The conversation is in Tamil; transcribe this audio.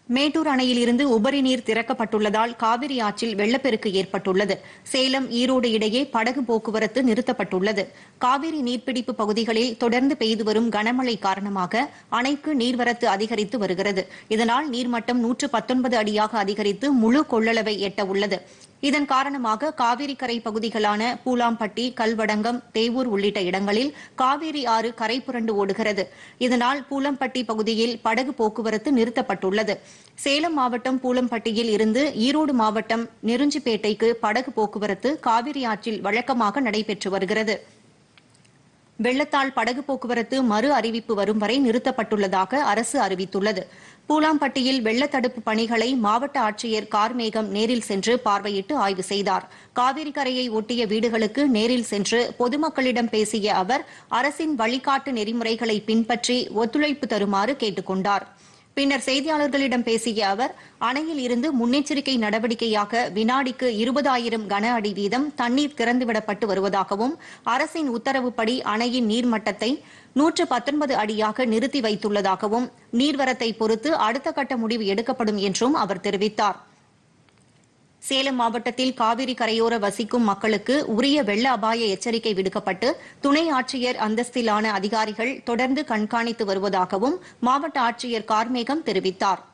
மேட்டூர் அணையில் இருந்து உபரி நீர் திறக்கப்பட்டுள்ளதால் காவிரி ஆற்றில் வெள்ளப்பெருக்கு ஏற்பட்டுள்ளது சேலம் ஈரோடு இடையே படகு போக்குவரத்து நிறுத்தப்பட்டுள்ளது காவிரி நீர்பிடிப்பு பகுதிகளில் தொடர்ந்து பெய்து வரும் கனமழை காரணமாக அணைக்கு நீர்வரத்து அதிகரித்து வருகிறது இதனால் நீர்மட்டம் நூற்று பத்தொன்பது அடியாக அதிகரித்து முழு கொள்ளளவை எட்ட உள்ளது இதன் காரணமாக காவிரி கரை பகுதிகளான பூலாம்பட்டி கல்வடங்கம் தேவூர் உள்ளிட்ட இடங்களில் காவிரி ஆறு கரை புரண்டு ஓடுகிறது இதனால் பூலம்பட்டி பகுதியில் படகு போக்குவரத்து நிறுத்தப்பட்டுள்ளது சேலம் மாவட்டம் பூலம்பட்டியில் இருந்து ஈரோடு மாவட்டம் நெருஞ்சிப்பேட்டைக்கு படகு போக்குவரத்து காவிரி ஆற்றில் வழக்கமாக நடைபெற்று வருகிறது வெள்ளத்தால் படகு போக்குவரத்து மறு அறிவிப்பு வரும் வரை நிறுத்தப்பட்டுள்ளதாக அரசு அறிவித்துள்ளது பூலாம்பட்டியில் வெள்ள தடுப்பு பணிகளை மாவட்ட ஆட்சியர் கார்மேகம் நேரில் சென்று பார்வையிட்டு ஆய்வு செய்தார் காவிரி கரையை ஒட்டிய வீடுகளுக்கு நேரில் சென்று பொதுமக்களிடம் பேசிய அவர் அரசின் வழிகாட்டு நெறிமுறைகளை பின்பற்றி ஒத்துழைப்பு தருமாறு கேட்டுக் கொண்டார் பின்னர் செய்தியாளர்களிடம் பேசிய அவர் அணையில் இருந்து முன்னெச்சரிக்கை நடவடிக்கையாக வினாடிக்கு இருபதாயிரம் கன அடி வீதம் தண்ணீர் திறந்துவிடப்பட்டு வருவதாகவும் அரசின் உத்தரவுப்படி அணையின் நீர்மட்டத்தை நூற்று பத்தொன்பது அடியாக நிறுத்தி வைத்துள்ளதாகவும் நீர்வரத்தை பொறுத்து அடுத்த கட்ட முடிவு எடுக்கப்படும் என்றும் அவர் தெரிவித்தார் சேலம் மாவட்டத்தில் காவிரி கரையோர வசிக்கும் மக்களுக்கு உரிய வெள்ள அபாய எச்சரிக்கை விடுக்கப்பட்டு துணை ஆட்சியர் அந்தஸ்திலான அதிகாரிகள் தொடர்ந்து கண்காணித்து வருவதாகவும் மாவட்ட ஆட்சியர் கார்மேகம் தெரிவித்தாா்